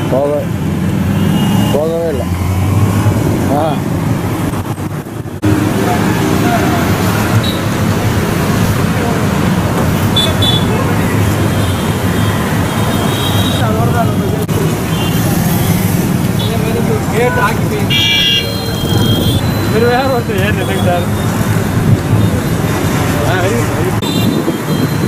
போக போகவே இல்லை ஆ கேட்டு ஆக்கி போய் இவர் வேற ஒருத்தர் ஏன் நினைக்கிறார் ஆ வெரி குட் வெரி குட்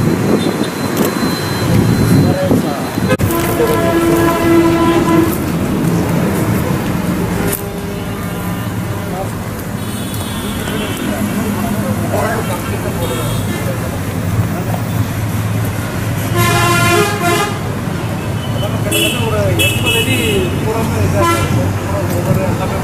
ஒரு எண்பது அடி தூரமே இதாக இருக்கும். ஒவ்வொரு எல்லாமே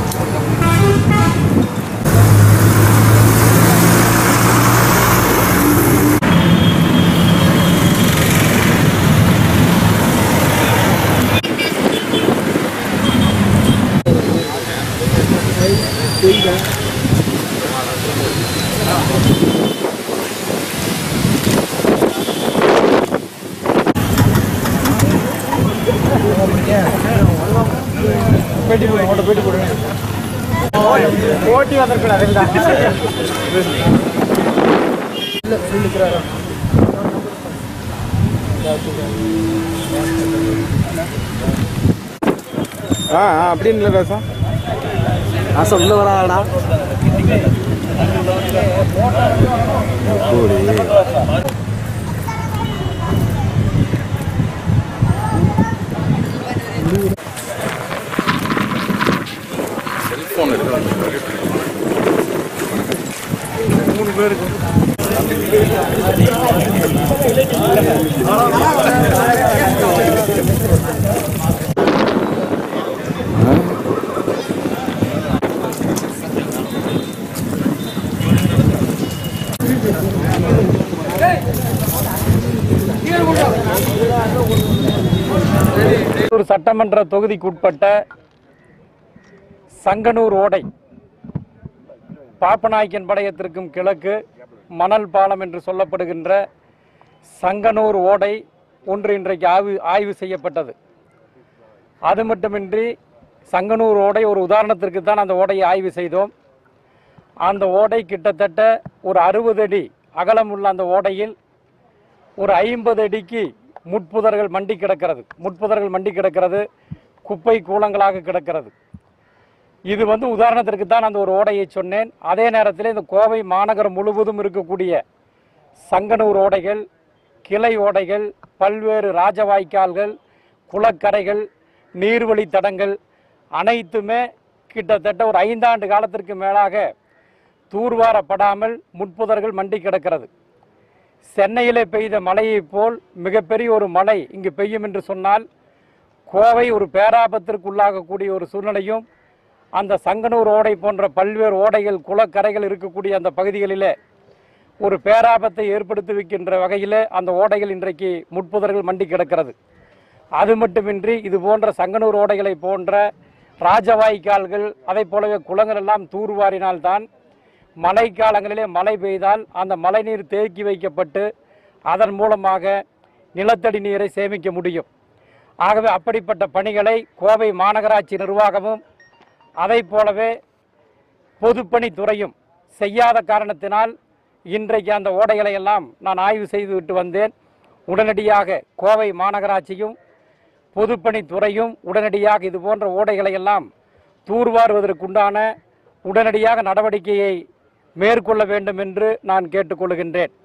பெட்டி போடு உங்களோட பெட்டி போடுங்க போட்டி வந்திருக்கூடாது இல்லை சொல்லிக்கிறாரா ஆ ஆ அப்படின்னு இல்லை ராசா ஆசை உள்ள வராடா கூடி செல்ஃபோன் மூணு பேருக்கு ஒரு சட்டமன்ற தொகுதிக்குட்பட்ட சங்கனூர் ஓடை பாப்பநாயக்கன் படையத்திற்கும் கிழக்கு மணல் பாலம் என்று சொல்லப்படுகின்ற சங்கனூர் ஓடை ஒன்று இன்றைக்கு ஆய்வு ஆய்வு செய்யப்பட்டது அது மட்டுமின்றி சங்கனூர் ஓடை ஒரு உதாரணத்திற்கு தான் அந்த ஓடையை ஆய்வு செய்தோம் அந்த ஓடை கிட்டத்தட்ட ஒரு அறுபது அடி அகலம் உள்ள அந்த ஓடையில் ஒரு ஐம்பது அடிக்கு முட்புதர்கள் மண்டி கிடக்கிறது முட்புதர்கள் மண்டி கிடக்கிறது குப்பை கூலங்களாக கிடக்கிறது இது வந்து உதாரணத்திற்கு தான் அந்த ஒரு ஓடையை சொன்னேன் அதே நேரத்தில் இந்த கோவை மாநகரம் முழுவதும் இருக்கக்கூடிய சங்கனூர் ஓடைகள் கிளை ஓடைகள் பல்வேறு ராஜவாய்க்கால்கள் குளக்கரைகள் நீர்வழி தடங்கள் அனைத்துமே கிட்டத்தட்ட ஒரு ஐந்தாண்டு காலத்திற்கு மேலாக தூர்வாரப்படாமல் முட்புதர்கள் மண்டி கிடக்கிறது சென்னையிலே பெய்த மழையைப் போல் மிகப்பெரிய ஒரு மழை இங்கு பெய்யும் என்று சொன்னால் கோவை ஒரு பேராபத்திற்கு உள்ளாகக்கூடிய ஒரு சூழ்நிலையும் அந்த சங்கனூர் ஓடை போன்ற பல்வேறு ஓடைகள் குளக்கரைகள் இருக்கக்கூடிய அந்த பகுதிகளிலே ஒரு பேராபத்தை ஏற்படுத்தி வைக்கின்ற வகையிலே அந்த ஓடைகள் இன்றைக்கு முட்புதர்கள் மண்டி கிடக்கிறது அது மட்டுமின்றி இது போன்ற சங்கனூர் ஓடைகளை போன்ற ராஜவாய்க்கால்கள் அதை போலவே குளங்கள் எல்லாம் தூர்வாரினால்தான் மழைக்காலங்களிலே மழை பெய்தால் அந்த மழைநீர் தேக்கி வைக்கப்பட்டு அதன் மூலமாக நிலத்தடி நீரை சேமிக்க முடியும் ஆகவே அப்படிப்பட்ட பணிகளை கோவை மாநகராட்சி நிர்வாகமும் அதை போலவே பொதுப்பணித்துறையும் செய்யாத காரணத்தினால் இன்றைக்கு அந்த ஓடைகளை எல்லாம் நான் ஆய்வு செய்துவிட்டு வந்தேன் உடனடியாக கோவை மாநகராட்சியும் பொதுப்பணித்துறையும் உடனடியாக இது போன்ற ஓடைகளை எல்லாம் தூர்வாருவதற்குண்டான உடனடியாக நடவடிக்கையை மேற்கொள்ள வேண்டும் என்று நான் கேட்டுக்கொள்கின்றேன்